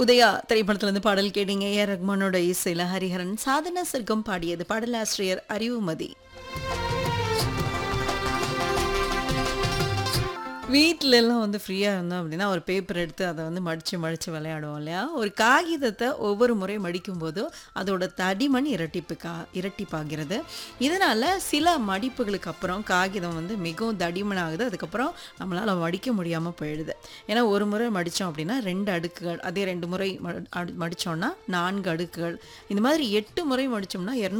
உதயா திரைப்படத்திலிருந்து பாடல் கேட்டீங்க ஏ ரஹ்மானோட இசையில ஹரிஹரன் சாதனா சர்க்கம் பாடியது பாடலாசிரியர் அறிவுமதி வீட்டில எல்லாம் வந்து ஃப்ரீயாக இருந்தோம் அப்படின்னா ஒரு பேப்பர் எடுத்து அதை வந்து மடித்து மடித்து விளையாடுவோம் இல்லையா ஒரு காகிதத்தை ஒவ்வொரு முறை மடிக்கும் போதும் அதோட தடிமன் இரட்டிப்பு கா இரட்டிப்பாகிறது இதனால் சில மடிப்புகளுக்கு அப்புறம் காகிதம் வந்து மிகவும் தடிமனாகுது அதுக்கப்புறம் நம்மளால் மடிக்க முடியாமல் போயிடுது ஏன்னா ஒரு முறை மடித்தோம் அப்படின்னா ரெண்டு அடுக்குகள் அதே ரெண்டு முறை மடித்தோம்னா நான்கு அடுக்குகள் இந்த மாதிரி எட்டு முறை மடித்தோம்னா